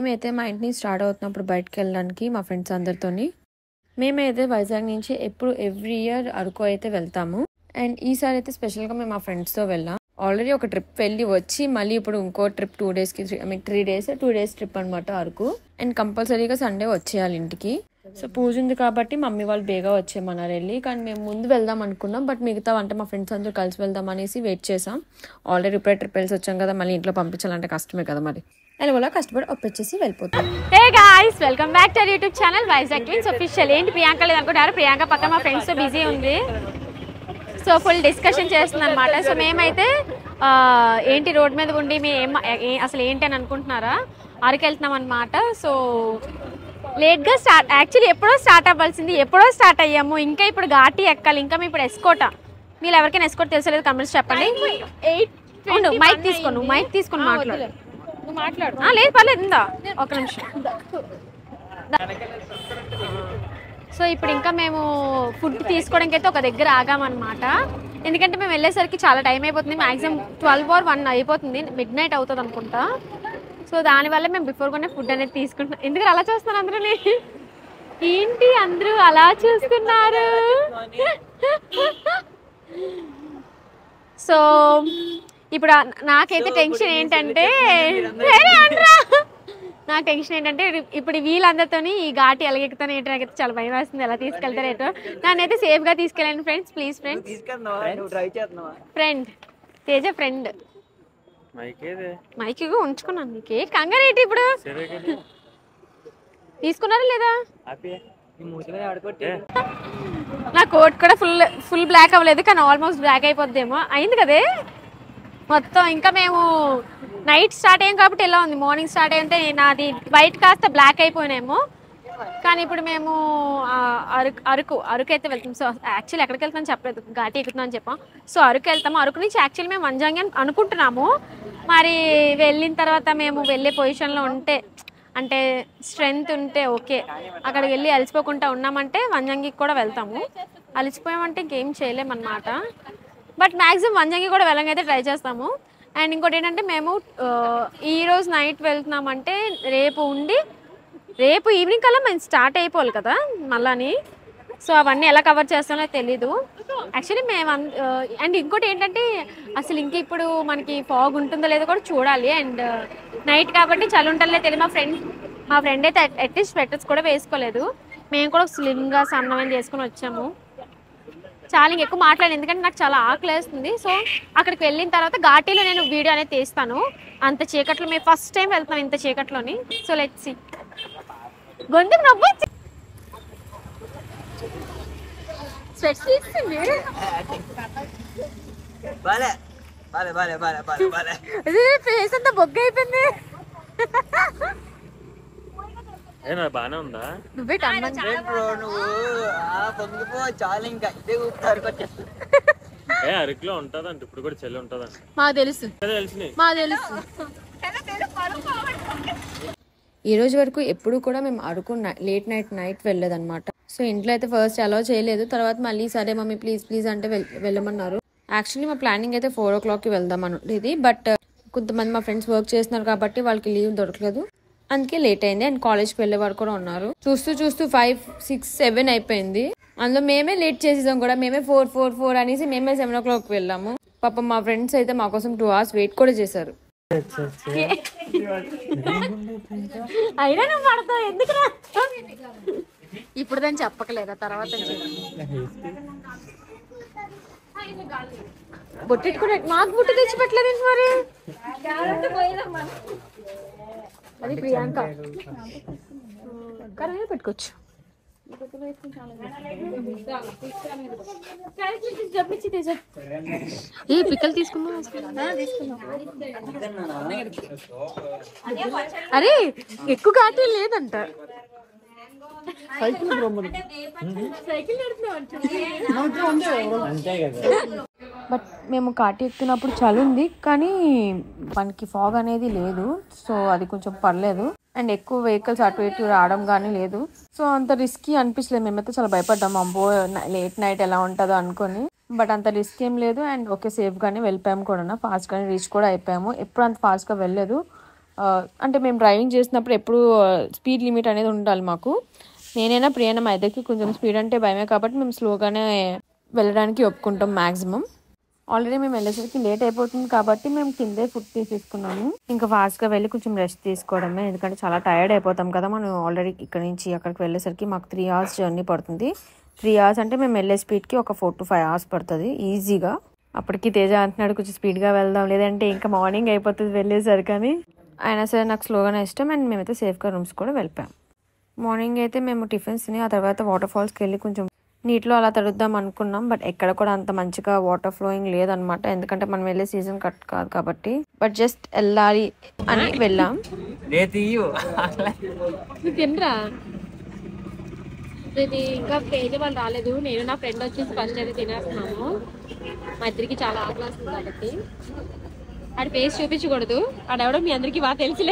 మేమైతే మా ఇంటిని స్టార్ట్ అవుతున్నప్పుడు బయటకు వెళ్ళడానికి మా ఫ్రెండ్స్ అందరితోని మేమైతే వైజాగ్ నుంచి ఎప్పుడు ఎవ్రీ ఇయర్ అరకు అయితే వెళ్తాము అండ్ ఈసారి అయితే స్పెషల్గా మేము మా ఫ్రెండ్స్తో వెళ్ళాం ఆల్రెడీ ఒక ట్రిప్ వెళ్ళి వచ్చి మళ్ళీ ఇప్పుడు ఇంకో ట్రిప్ టూ డేస్కి I mean three days two days trip అనమాట అరకు అండ్ కంపల్సరీగా సండే వచ్చేయాలి ఇంటికి సో పూజ ఉంది కాబట్టి మమ్మీ వాళ్ళు బేగా వచ్చేయమన్నారు వెళ్ళి కానీ మేము ముందు వెళ్దాం అనుకున్నాం బట్ మిగతా అంటే మా ఫ్రెండ్స్ అందరూ కలిసి వెళ్దాం అనేసి వెయిట్ చేసాం ఆల్రెడీ ఇప్పుడే ట్రిప్ వెళ్ళి వచ్చాం కదా మళ్ళీ ఇంట్లో పంపించాలంటే కష్టమే కదా మరి అండ్ వాళ్ళ కష్టపడి ఒప్పించేసి వెళ్ళిపోతాం hey guys welcome back to YouTube channel Vizag twins official ఏంటి ప్రియాంక లేదు అనుకుంటారు ప్రియాంక పక్కన మా ఫ్రెండ్స్తో బిజీ ఉంది సో ఫుల్ డిస్కషన్ చేస్తుంది అనమాట సో మేమైతే ఆ, ఏంటి రోడ్ మీద ఉండి మేము ఏం ఏ- అసలు ఏంటి అని అనుకుంటున్నారా అరకు వెళ్తున్నాం అనమాట సో లేట్గా స్టార్ట్ యాక్చువల్లీ ఎప్పుడో స్టార్ట్ అవ్వాల్సింది ఎప్పుడో స్టార్ట్ అయ్యాము ఇంకా ఇప్పుడు ఘాటి ఎక్కాలి ఇంకా మేము ఇప్పుడు ఎస్కోట మీరు ఎవరికైనా ఎస్కోట్ తెలుసలేదు కమెంట్స్ చెప్పండి అవును మైక్ తీసుకోను మైక్ తీసుకొని మాట్లాడు మాట్లాడు ఆ, లేదు పర్లేదు ఇందా ఒక నిమిషం సో ఇప్పుడు ఇంకా మేము ఫుడ్ తీసుకోవడానికి అయితే ఒక దగ్గర ఆగామన్నమాట ఎందుకంటే మేము వెళ్ళేసరికి చాలా టైం అయిపోతుంది మ్యాక్సిమం ట్వెల్వ్ ఆర్ వన్ అయిపోతుంది మిడ్ నైట్ అవుతుంది అనుకుంటా సో దానివల్ల మేము బిఫోర్ కొనే ఫుడ్ అనేది తీసుకుంటున్నాం ఎందుకు అలా చూస్తున్నారు అందరూ ఏంటి అందరూ అలా చూస్తున్నారు సో ఇప్పుడు ఆ- నాకైతే టెన్షన్ ఏంటంటే వేరే అనరా. నాకు టెన్షన్ ఏంటంటే ఇప్పుడు వీళ్ళందరితోని ఈ ఘాటి ఎలాగెక్కుతాను ఏంటి నాకైతే చాలా భయం వేస్తుంది ఎలా తీసుకెళ్తారు ఏంటో నన్ను అయితే సేఫ్ గా తీసుకెళ్ళండి ఫ్రెండ్స్ ప్లీజ్ ఫ్రెండ్స్ తీసుకెళ్తున్నావా నువ్వు ట్రై చేస్తున్నావా ఫ్రెండ్ తేజ ఫ్రెండ్ మైకేదే మైక్ ఉంచుకున్నాను నీకే కంగారు ఏంటి ఇప్పుడు సరే కదా తీసుకున్నారా లేదా హ్యాపీ ఈ మూతిలో ఆడుకోట్టి నా కోట్ కూడా ఫుల్ ఫుల్ బ్లాక్ అవ్వలేదు కానీ ఆల్మోస్ట్ బ్లాక్ అయిపోద్దేమో అయింది కదే మొత్తం ఇంకా మేము నైట్ స్టార్ట్ అయ్యాం కాబట్టి ఎలా ఉంది మార్నింగ్ స్టార్ట్ అయితే నాది వైట్ కాస్త బ్లాక్ అయిపోయినాము కానీ ఇప్పుడు మేము ఆ, అరకు అరకు అరకు అయితే వెళ్తాం సో యాక్చువల్లీ ఎక్కడికి వెళ్తాం చెప్పలేదు ఘాటి ఎక్కుతున్నాం అని చెప్పాం సో అరకు వెళ్తాము అరకు నుంచి యాక్చువల్లీ మేము వంజంగి అని అనుకుంటున్నాము మరి వెళ్ళిన తర్వాత మేము వెళ్ళే పొజిషన్లో ఉంటే అంటే స్ట్రెంగ్త్ ఉంటే ఓకే అక్కడికి వెళ్ళి అలసిపోకుండా ఉన్నామంటే వంజంగికి కూడా వెళ్తాము అలసిపోయామంటే ఇంకేం చేయలేమన్నమాట బట్ మ్యాక్సిమం వంజంగి కూడా వెళ్ళంగా అయితే ట్రై చేస్తాము అండ్ ఇంకోటి ఏంటంటే మేము ఆ, ఈ రోజు నైట్ వెళ్తున్నామంటే రేపు ఉండి రేపు ఈవినింగ్ కల్లా మేము స్టార్ట్ అయిపోవాలి కదా మళ్ళాని సో అవన్నీ ఎలా కవర్ చేస్తానో తెలీదు యాక్చువల్లీ మేము అండ్ ఇంకోటి ఏంటంటే అసలు ఇంక ఇప్పుడు మనకి ఫాగ్ ఉంటుందో లేదో కూడా చూడాలి అండ్ నైట్ కాబట్టి చలి ఉంటుందో తెలియదు మా ఫ్రెండ్ మా ఫ్రెండ్ అయితే అట్లీస్ట్ స్వెటర్స్ కూడా వేసుకోలేదు మేము కూడా స్లిమ్గా సన్నమైన చేసుకుని వచ్చాము చాలా ఇంక ఎక్కువ మాట్లాడాను ఎందుకంటే నాకు చాలా ఆకలి వేస్తుంది సో అక్కడికి వెళ్ళిన తర్వాత ఘాటీలో నేను వీడియో అనేది తీస్తాను అంత చీకట్లో మేము ఫస్ట్ టైం వెళ్తున్నాం ఇంత చీకట్లోని సో లెట్స్ సి గొంతుకు నవ్వు వచ్చి- స్వెట్స్ తీస్తుంది బాలే బాలే బాలే బాలే బాలే బాలే ఇది ఫేస్ అంతా బొగ్గ అయిపోయింది ఏ నా బానే ఉందా నువ్వే టన్నం రేపు బ్రో నువ్వు ఆ పొంగిపో చాలు ఇంకా ఇదే ఊపుతారు వచ్చేస్తుంది ఏ అరకులో ఉంటదంట ఇప్పుడు కూడా చెల్లి ఉంటదంట మాకు తెలుసు అదే తెలిసినాయి మాకు తెలుసు ఈ రోజు వరకు ఎప్పుడు కూడా మేము అరకు లేట్ నైట్ నైట్ వెళ్ళలేదన్నమాట సో ఇంట్లో అయితే ఫస్ట్ అలౌ చేయలేదు తర్వాత మళ్ళీ సరే మమ్మీ ప్లీజ్ ప్లీజ్ అంటే వెల్- వెళ్ళమన్నారు యాక్చువల్లీ మా ప్లానింగ్ అయితే ఫోర్ ఓ క్లాక్కి వెళ్దాం అనేది బట్ కొంతమంది మా ఫ్రెండ్స్ వర్క్ చేస్తున్నారు కాబట్టి వాళ్ళకి లీవ్ దొరకలేదు అందుకే లేట్ అయింది అండ్ కాలేజ్కి వెళ్ళే వారు కూడా ఉన్నారు చూస్తూ చూస్తూ ఫైవ్ సిక్స్ సెవెన్ అయిపోయింది అందులో మేమే లేట్ చేసేసాం కూడా మేమే ఫోర్ ఫోర్ ఫోర్ అనేసి మేమే సెవెన్ ఓ క్లాక్ వెళ్ళాము పాపం మా ఫ్రెండ్స్ అయితే మా కోసం టూ అవర్స్ వెయిట్ కూడా చేశారు అయినా నువ్వు పడతావు ఎందుకురా ఇప్పుడు దాన్ని చెప్పకలేదా తర్వాత బొట్టెట్టుకునే మాకు బుట్ట తెచ్చి పెట్టలేదు మరి అది ప్రియాంక కరెక్ట్గా పెట్టుకోవచ్చు ఏ పిక్కలు తీసుకుందాం అరే ఎక్కువ ఘాటీ లేదంట బట్ మేము కాటి ఎక్కుతున్నప్పుడు చలి ఉంది కానీ మనకి ఫాగ్ అనేది లేదు సో అది కొంచెం పర్లేదు అండ్ ఎక్కువ వెహికల్స్ అటు ఇటు రావడం కానీ లేదు సో అంత రిస్కీ అనిపించలేదు మేమైతే చాలా భయపడ్డాము అబ్బో లేట్ నైట్ ఎలా ఉంటుందో అనుకొని బట్ అంత రిస్క్ ఏం లేదు అండ్ ఓకే సేఫ్ గానే వెళ్ళిపోయాము కూడా ఫాస్ట్ గానే రీచ్ కూడా అయిపోయాము ఎప్పుడు అంత ఫాస్ట్ గా వెళ్ళలేదు ఆ, అంటే మేము డ్రైవింగ్ చేసినప్పుడు ఎప్పుడు స్పీడ్ లిమిట్ అనేది ఉండాలి మాకు నేనైనా ప్రియన మా ఇద్దరికి కొంచెం స్పీడ్ అంటే భయమే కాబట్టి మేము స్లోగానే వెళ్ళడానికి ఒప్పుకుంటాం మ్యాక్సిమం ఆల్రెడీ మేము వెళ్ళేసరికి లేట్ అయిపోతుంది కాబట్టి మేము కిందే ఫుడ్ తీసేసుకున్నాము ఇంకా ఫాస్ట్గా వెళ్ళి కొంచెం రెస్ట్ తీసుకోవడమే ఎందుకంటే చాలా టైర్డ్ అయిపోతాం కదా మనం ఆల్రెడీ ఇక్కడ నుంచి అక్కడికి వెళ్ళేసరికి మాకు త్రీ అవర్స్ జర్నీ పడుతుంది త్రీ అవర్స్ అంటే మేము వెళ్ళే స్పీడ్కి ఒక ఫోర్ టు ఫైవ్ అవర్స్ పడుతుంది ఈజీగా అప్పటికి తేజ అంటున్నాడు కొంచెం స్పీడ్గా వెళ్దాం లేదంటే ఇంకా మార్నింగ్ అయిపోతుంది వెళ్ళేసరికి అని అయినా సరే నాకు స్లోగానే ఇష్టం అండ్ మేమైతే సేఫ్గా రూమ్స్ కూడా వెళ్ళిపోయాం మార్నింగ్ అయితే మేము టిఫిన్స్ తిని ఆ తర్వాత వాటర్ ఫాల్స్కి వెళ్ళి కొంచెం నీటిలో అలా తడుద్దాం అనుకున్నాం బట్ ఎక్కడ కూడా అంత మంచిగా వాటర్ ఫ్లోయింగ్ లేదనమాట ఎందుకంటే మనం వెళ్ళే సీజన్ కట్ కాదు కాబట్టి బట్ జస్ట్ వెళ్ళాలి అని వెళ్ళాం రే తీయు తినరా ఇది ఇంకా పేజ వాళ్ళు రాలేదు నేను నా ఫ్రెండ్ వచ్చేసి ఫస్ట్ అయితే తినేస్తున్నాము మా ఇద్దరికి చాలా ఆకలి వస్తుంది కాబట్టి ఆడి ఫేస్ చూపించకూడదు ఆడెవడో మీ అందరికి బాగా తెలిసిలే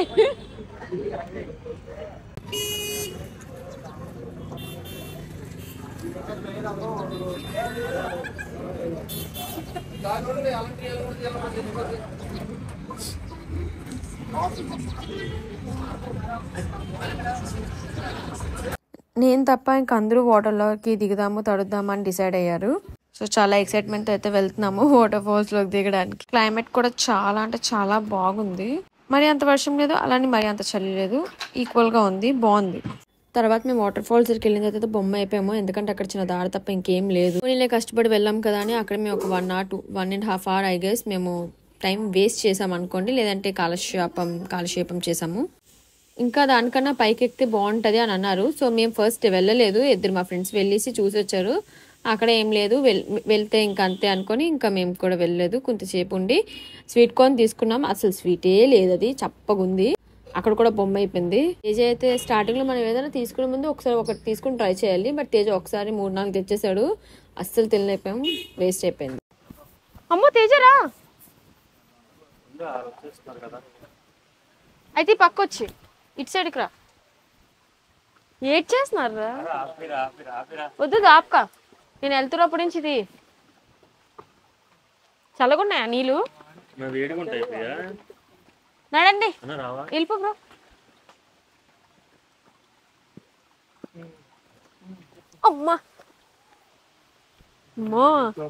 నేను తప్ప ఇంక అందరూ వాటర్లోకి దిగుదాము తడుద్దాము అని డిసైడ్ అయ్యారు సో చాలా ఎక్సైట్మెంట్ అయితే వెళ్తున్నాము వాటర్ ఫాల్స్ లోకి దిగడానికి క్లైమేట్ కూడా చాలా అంటే చాలా బాగుంది మరి అంత వర్షం లేదు అలానే మరి అంత చలి లేదు ఈక్వల్ గా ఉంది బాగుంది తర్వాత మేము వాటర్ ఫాల్స్ దగ్గరికి వెళ్ళిన తర్వాత బొమ్మ అయిపోయాము ఎందుకంటే అక్కడ చిన్న దారి తప్ప ఇంకేం లేదు పోనీలే కష్టపడి వెళ్ళాం కదా అని అక్కడ మేము ఒక one hour two one and half hour I guess మేము టైం వేస్ట్ చేసాం అనుకోండి లేదంటే కాలక్షేపం కాలక్షేపం చేసాము ఇంకా దానికన్నా పైకి ఎక్కితే బాగుంటుంది అని అన్నారు సో మేము ఫస్ట్ వెళ్ళలేదు ఇద్దరు మా ఫ్రెండ్స్ వెళ్ళేసి చూసి వచ్చారు అక్కడ ఏం లేదు వెల్ వెళ్తే ఇంకా అంతే అనుకొని ఇంకా మేము కూడా వెళ్ళలేదు కొంతసేపు ఉండి స్వీట్ కార్న్ తీసుకున్నాం అసలు స్వీటే లేదు అది చప్పగుంది అక్కడ కూడా బొమ్మ అయిపోయింది తేజ అయితే స్టార్టింగ్ లో మనం ఏదైనా తీసుకునే ముందు ఒకసారి ఒకటి తీసుకుని ట్రై చేయాలి బట్ తేజ ఒకసారి మూడు నాలుగు తెచ్చేసాడు అస్సలు తినలేకపోయాం వేస్ట్ అయిపోయింది అమ్మో తేజరా అయితే ఈ పక్క వచ్చి ఇటు సైడ్కి రా ఏడ్ చేస్తున్నారా వద్దు దాపక నేను వెళ్తున్నప్పటి నుంచి ఇది చల్లగున్నాయా నీళ్ళు మరి వేడిగా ఉంటాయి ప్రియా నడండి అన్న రావా వెళ్ళిపో బ్రో అమ్మా అమ్మో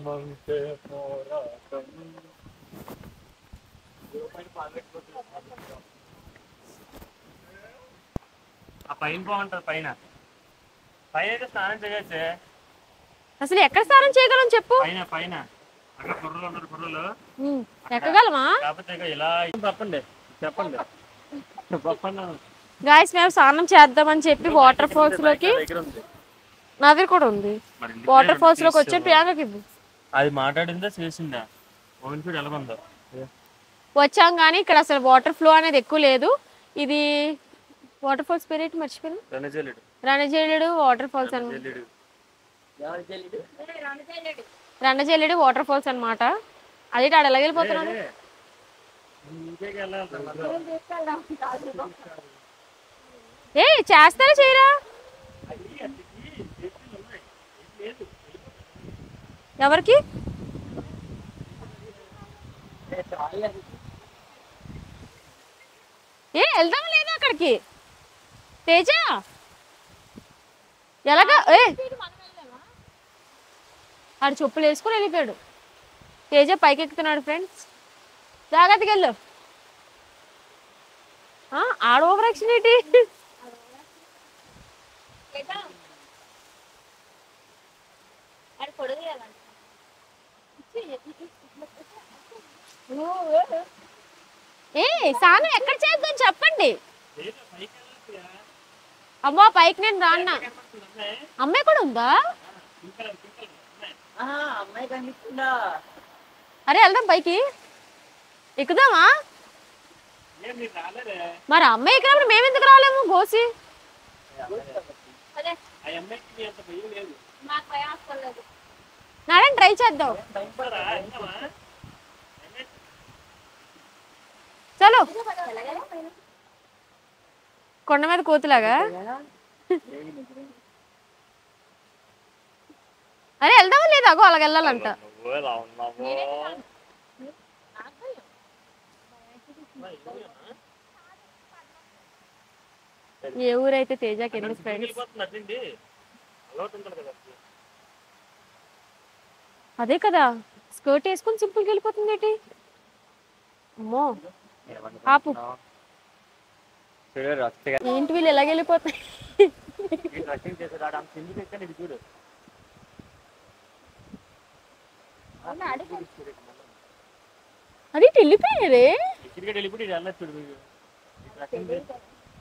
ఆ పైన బాగుంటది పైన పైన అయితే స్నానం చేయొచ్చే అసలు ఎక్కడ స్నానం చేయగలం చెప్పు పైన పైన అక్కడ కుర్రలు ఉన్నారు కుర్రలు ఉమ్, ఎక్కగలమా కాకపోతే ఇక ఇలా చెప్పండి చెప్పండి చెప్పండి గాయస్ మేము స్నానం చేద్దామని చెప్పి వాటర్ ఫాల్స్ లోకి దగ్గర ఉంది నా దగ్గర కూడా ఉంది మరి ఇంటికి వాటర్ ఫాల్స్ లోకి తీసుకెళ్ళు. వచ్చి ప్రియాంకకి ఇవ్వు అది మాట్లాడిందా చేసిందా ఓవెన్ ఫీడ్ ఎలాగుందో వచ్చాం కానీ ఇక్కడ అసలు వాటర్ ఫ్లో అనేది ఎక్కువ లేదు ఇది వాటర్ ఫాల్స్ పేరు ఏంటి మర్చిపోయాను రణజల్లుడు రణజేలుడు వాటర్ ఫాల్స్ అన్నమాట జల్లుడు ఎవరు చెల్లిడు రణజల్లుడు వాటర్ ఫాల్స్ అన్నమాట అది ఆడ ఎలా వెళ్ళిపోతున్నాడు ఇంకేకి వెళ్ళాలి ఏ చేస్తారా చేయరా ఎవరికి ఏ వెళ్దాం లేదా అక్కడికి తేజ ఎలాగా ఏ ఆడు చెప్పులు వేసుకుని వెళ్ళిపోయాడు తేజ పైకి ఎక్కుతున్నాడు ఫ్రెండ్స్ జాగ్రత్తగా వెళ్ళు ఆ, ఆడ ఓవర్ యాక్షన్ ఏంటి ఏ సాను ఎక్కడ చేద్దాం చెప్పండి అమ్మా పైకి నేను రాన్నా అమ్మాయి కూడా ఉందా ఆహా, అమ్మాయి కనిపిస్తుందా అరే వెళ్దాం పైకి ఎక్కుదామా మరి అమ్మాయి ఎక్కినప్పుడు మేము ఎందుకు రాలేము గోసి నారాయణ ట్రై చేద్దాం చలో కొండ మీద కోతులాగా అరే వెళ్దామా లేదా అగో అలాగ వెళ్ళాలంట నువ్వు ఎలా ఉన్నావు ఏ ఊరైతే తేజకి ఎందుకు ఫ్రెండ్స్ వెళ్ళిపోతుంది అదండి అలవాటు ఉంటుంది కదా అదే కదా స్కర్ట్ వేసుకొని సింపుల్గా వెళ్ళిపోతుంది ఏంటి అమ్మో ఆపు చూడు రక్తగా ఏంటి వీళ్ళు ఎలాగ వెళ్ళిపోతాయి రక్షణ చేసేది ఆడ అంత ఎందుకు ఎక్కడ ఇది చూడు అది వెళ్ళిపోయారే క్రికెట్ వెళ్ళిపోయి ఇది వెళ్ళచ్చు చూడు రక్షణ చేసి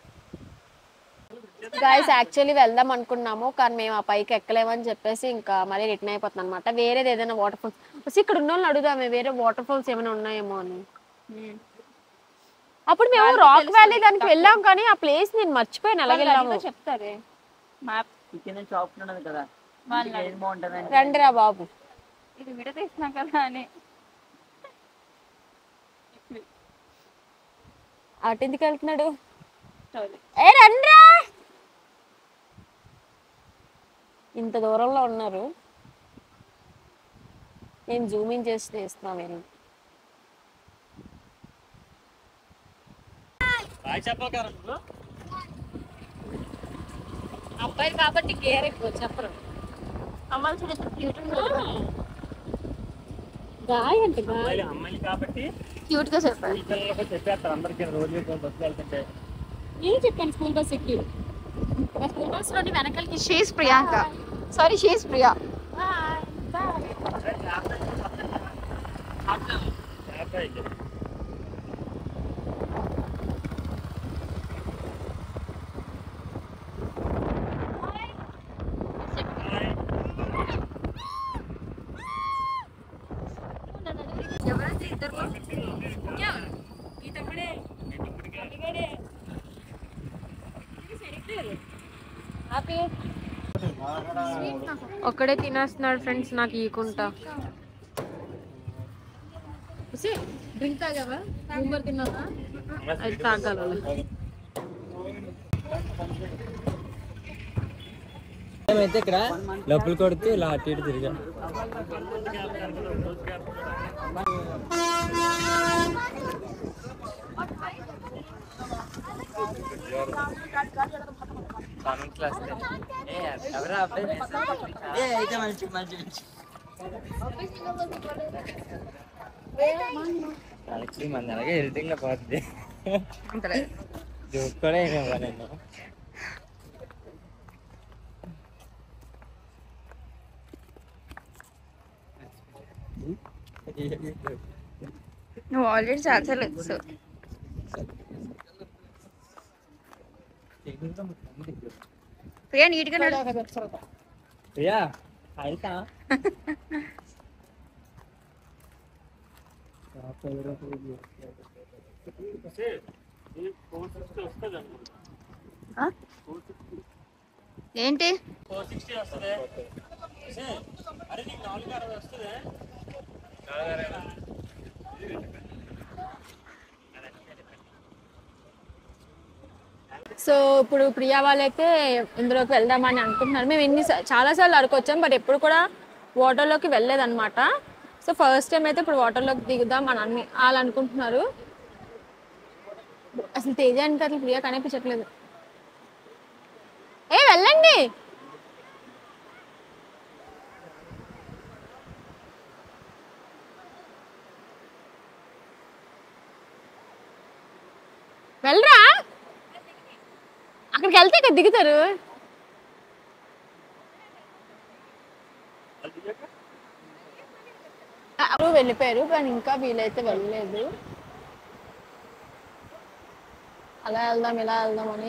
గాయస్ యాక్చువల్లీ వెళ్దాం అనుకున్నాము కానీ మేము ఆ పైకి ఎక్కలేమని చెప్పేసి ఇంకా మళ్ళీ రిటర్న్ అయిపోతుంది అనమాట వేరేది ఏదైనా వాటర్ ఫాల్స్ ఇక్కడ ఉన్న వాళ్ళని అడుగుదామే వేరే వాటర్ ఫాల్స్ ఏమైనా ఉన్నాయేమో అని అప్పుడు మేము రాక్ వ్యాలీ దానికి వెళ్ళాం కానీ ఆ ప్లేస్ నేను మర్చిపోయాను ఎలా వెళ్ళాము చెప్తారే మ్యాప్ చికెన్ షాప్ ఉన్నది కదా వాళ్ళ ఏది బాగుంటుంది రండి రా బాబు ఇది విడదీసినా కదా అని అటు ఎందుకు వెళ్తున్నాడు స్టోరీ ఏ రండ్రా ఇంత దూరంలో ఉన్నారు నేను జూమింగ్ చేసి తీస్తున్నా మీరు బాయ్ చెప్పాలి కదా నువ్వు అబ్బాయి కాబట్టి గేర్ ఎక్కువ చెప్పరు అమ్మాయిలు చూడ క్యూట్ గాయ అంటే గాయ అమ్మాయిలు అమ్మాయిలు కాబట్టి క్యూట్ గా చెప్పారు ఈ పిల్లలకి చెప్పేస్తారు అందరికీ రోజు బస్సు వెళ్తుంటే నేను చెప్పాను స్కూల్ బస్ ఎక్కి స్కూల్ బస్ లోని వెనకాలకి she's Priyanka sorry she's Priya జాగ్రత్త అయితే. హాయ్. ఒక్కడే తినేస్తున్నాడు ఫ్రెండ్స్ నాకు ఈకుంటా డ్రింక్ తాగావా ఊబర్ తిన్నావా అది తాగాలి అయితే ఇక్కడ డబ్బులు కొడుతూ ఇలా అటు ఇటు తిరిగా ఎవరా అబ్బాయి ఏ అయితే మంచి మంచి మంచి యాక్చువల్లీ మన అలాగే ఎడిటింగ్ లో పోతుంది జోక్ కూడా ఏమో నేను నువ్వు ఆల్రెడీ చాలా వచ్చు ప్రియా నీట్ గా నడు ప్రియా అయితే ఈ ఫోర్ సిక్స్టీ వస్తుంది అనుకుంటా ఏంటి ఫోర్ సిక్స్టీ వస్తుంది అరే నీకు నాలుగు అరవై వస్తుంది సో ఇప్పుడు ప్రియా వాళ్ళైతే ఇందులోకి వెళ్దామని అనుకుంటున్నారు మేము ఎన్ని చాలా సార్లు అడుకొచ్చాం బట్ ఎప్పుడు కూడా వాటర్లోకి వెళ్ళలేదన్నమాట సో ఫస్ట్ టైం అయితే ఇప్పుడు వాటర్లోకి దిగుదాం అని అన్ని వాళ్ళు అనుకుంటున్నారు అసలు తేజ అంటే అసలు ప్రియా కనిపించట్లేదు ఏ వెళ్ళండి వెళ్ళరా అక్కడికి వెళ్తే ఇక్కడ దిగుతారు ఎవరు వెళ్ళిపోయారు కానీ ఇంకా వీలైతే వెళ్ళలేదు అలా వెళ్దాం ఇలా వెళ్దాం అని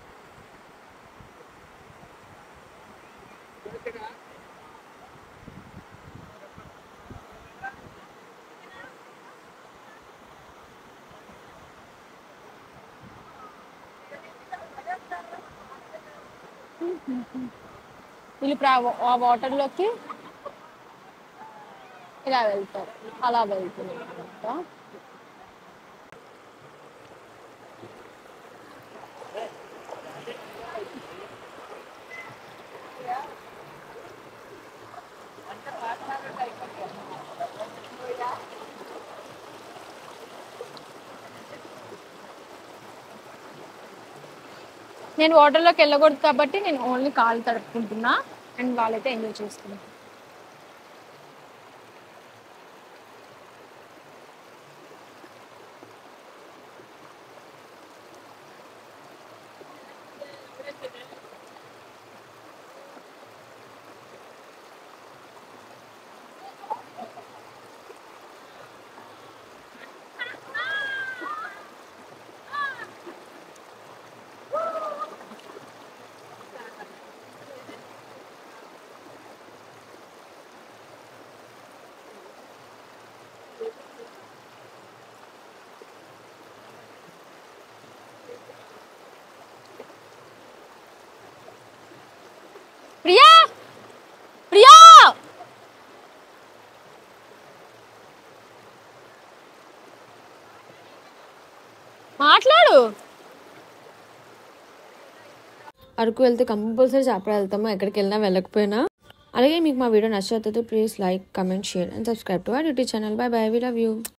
వీళ్ళు ఇప్పుడు ఆ వా- ఆ వాటర్లోకి ఇలా వెళ్తారు అలా వెళ్తున్నారు అన్నమాట. నేను వాటర్లోకి వెళ్ళకూడదు కాబట్టి నేను ఓన్లీ కాలు తడుపుకుంటున్నా అండ్ వాళ్ళైతే ఎంజాయ్ చేస్తున్నారు ప్రియా ప్రియా మాట్లాడు అరకు వెళ్తే కంపల్సరీ చేపడ వెళ్తాము ఎక్కడికి వెళ్ళినా వెళ్ళకపోయినా అలాగే మీకు మా వీడియో నచ్చినట్లయితే please like comment share and subscribe to our YouTube channel bye bye we love you